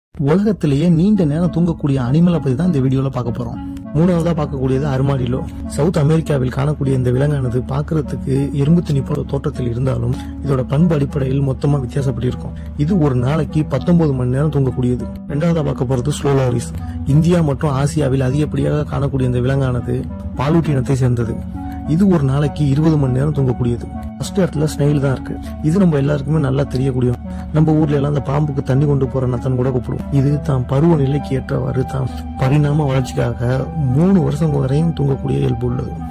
உலகத்திலேயே நீண்ட நேரம் தூங்கக்கூடிய அனிமலை பத்தி தான் இந்த வீடியோல பார்க்க போறோம் மூணாவதா பார்க்கக்கூடியது அருமாடிலோ சவுத் அமெரிக்காவில் காணக்கூடிய இந்த விலங்கானது பார்க்கறதுக்கு எறும்பு திணி போன்ற தோற்றத்தில் இருந்தாலும் இதோட பண்பு அடிப்படையில் மொத்தமா வித்தியாசப்பட்டிருக்கும் இது ஒரு நாளைக்கு பத்தொன்பது மணி நேரம் தூங்கக்கூடியது ரெண்டாவதா பார்க்க போறது ஸ்லோலாரிஸ் இந்தியா மற்றும் ஆசியாவில் அதிகப்படியாக காணக்கூடிய இந்த விலங்கானது பாலூட்டி இனத்தை சேர்ந்தது இது ஒரு நாளைக்கு இருபது மணி நேரம் தூங்கக்கூடியது ஃபர்ஸ்ட் இடத்துல ஸ்னெயில் தான் இருக்கு இது நம்ம எல்லாருக்குமே நல்லா தெரியக்கூடிய நம்ம ஊர்ல எல்லாம் அந்த பாம்புக்கு தண்ணி கொண்டு போற நத்தன் கூட கூப்பிடுவோம் இது தான் பருவ நிலைக்கு ஏற்றவாறு தான் பரிணாம வளர்ச்சிக்காக மூணு வருஷம் வரையும் தூங்கக்கூடிய இயல்பு உள்ளது